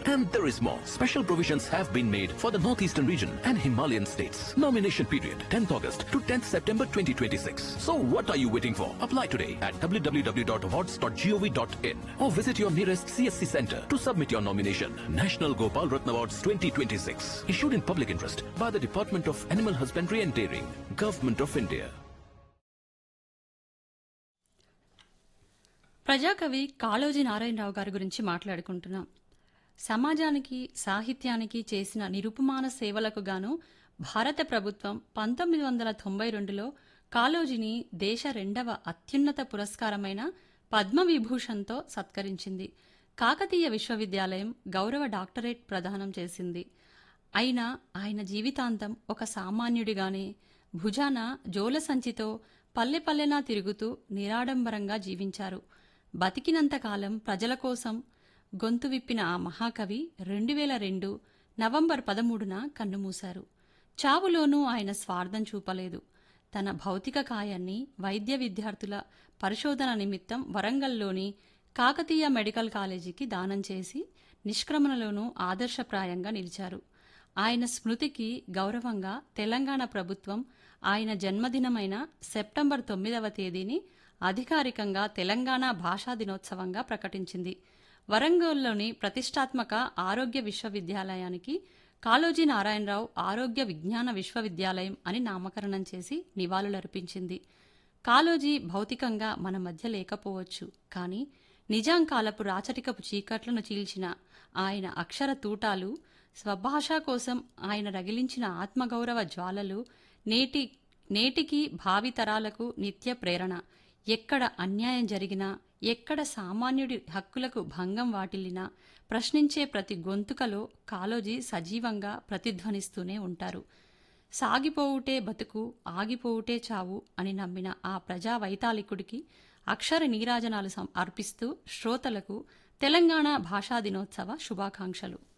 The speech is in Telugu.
And there is more. Special provisions have been made for the Northeastern region and Himalayan states. Nomination period 10th August to 10th September 2026. So what are you waiting for? Apply today at www.awards.gov.in or visit your nearest CSC center to submit your nomination. National Gopal Ratna Awards 2026. Issued in public interest by the Department of Animal Husbandry and Dairying, Government of India. ప్రజాకవి Kaloji Narayana Rao గారి గురించి మాట్లాడుకుంటున్నాం సమాజానికి సాహిత్యానికి చేసిన నిరుపమాన సేవలకు గాను భారత ప్రభుత్వం పంతొమ్మిది వందల తొంభై రెండులో కాళోజీని దేశ రెండవ అత్యున్నత పురస్కారమైన పద్మవిభూషణ్తో సత్కరించింది కాకతీయ విశ్వవిద్యాలయం గౌరవ డాక్టరేట్ ప్రదానం చేసింది అయినా ఆయన జీవితాంతం ఒక సామాన్యుడిగానే భుజాన జోల సంచితో పల్లె పల్లెనా తిరుగుతూ నిరాడంబరంగా జీవించారు బతికినంతకాలం ప్రజల కోసం గొంతు విప్పిన ఆ మహాకవి రెండు వేల రెండు నవంబర్ పదమూడున కన్నుమూశారు చావులోనూ ఆయన స్వార్థం చూపలేదు తన భౌతిక కాయాన్ని వైద్య విద్యార్థుల పరిశోధన నిమిత్తం వరంగల్లోని కాకతీయ మెడికల్ కాలేజీకి దానం చేసి నిష్క్రమణలోనూ ఆదర్శప్రాయంగా నిలిచారు ఆయన స్మృతికి గౌరవంగా తెలంగాణ ప్రభుత్వం ఆయన జన్మదినమైన సెప్టెంబర్ తొమ్మిదవ తేదీని అధికారికంగా తెలంగాణ భాషా దినోత్సవంగా ప్రకటించింది వరంగల్లోని ప్రతిష్టాత్మక ఆరోగ్య విశ్వవిద్యాలయానికి కాళోజీ నారాయణరావు ఆరోగ్య విజ్ఞాన విశ్వవిద్యాలయం అని నామకరణం చేసి నివాళులర్పించింది కాళోజీ భౌతికంగా మన మధ్య లేకపోవచ్చు కానీ నిజాం కాలపు రాచరికపు చీకట్లను చీల్చిన ఆయన అక్షర తూటాలు స్వభాష కోసం ఆయన రగిలించిన ఆత్మగౌరవ జ్వాలలు నేటి నేటికి భావితరాలకు నిత్య ప్రేరణ ఎక్కడ అన్యాయం జరిగినా ఎక్కడ సామాన్యుడి హక్కులకు భంగం వాటిల్లినా ప్రశ్నించే ప్రతి గొంతుకలో కాలోజీ సజీవంగా ప్రతిధ్వనిస్తూనే ఉంటారు సాగిపోవుటే బతుకు ఆగిపోవుటే చావు అని నమ్మిన ఆ ప్రజా వైతాళికుడికి అక్షర నీరాజనాలు సం- అర్పిస్తూ శ్రోతలకు తెలంగాణ భాషా దినోత్సవ శుభాకాంక్షలు